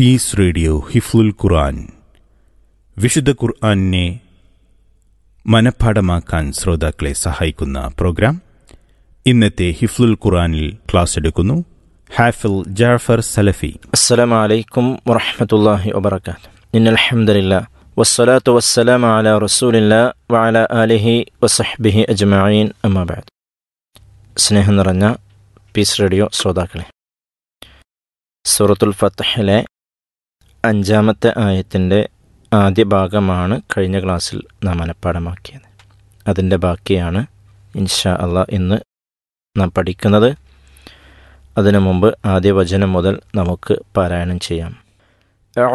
piece radio ഹിഫ്ലുൽ ഖുർആൻ വിശുദ്ധ ഖുർആനെ മനഃപ്പാടമാക്കാൻ ശ്രോതാക്കളെ സഹായിക്കുന്ന പ്രോഗ്രാം ഇന്നത്തെ ഹിഫ്ലുൽ ഖുർആനിൽ ക്ലാസ് എടുക്കുന്നു ഹാഫിൽ ജാഫർ സലഫി السلام عليكم ورحمة الله وبركاته إن الحمد لله والصلاة والسلام على رسول الله وعلى آله وصحبه أجمعين أما بعد സ്നേഹം നിറഞ്ഞ പീസ് റേഡിയോ ശ്രോതാക്കളെ സൂറത്തുൽ ഫത്തഹിലെ അഞ്ചാമത്തെ ആയത്തിൻ്റെ ആദ്യ ഭാഗമാണ് കഴിഞ്ഞ ക്ലാസ്സിൽ നാം മനഃപ്പാടമാക്കിയത് അതിൻ്റെ ബാക്കിയാണ് ഇൻഷാ അള്ളാഹ് ഇന്ന് നാം പഠിക്കുന്നത് അതിനു മുമ്പ് ആദ്യ വചനം മുതൽ നമുക്ക് പാരായണം ചെയ്യാം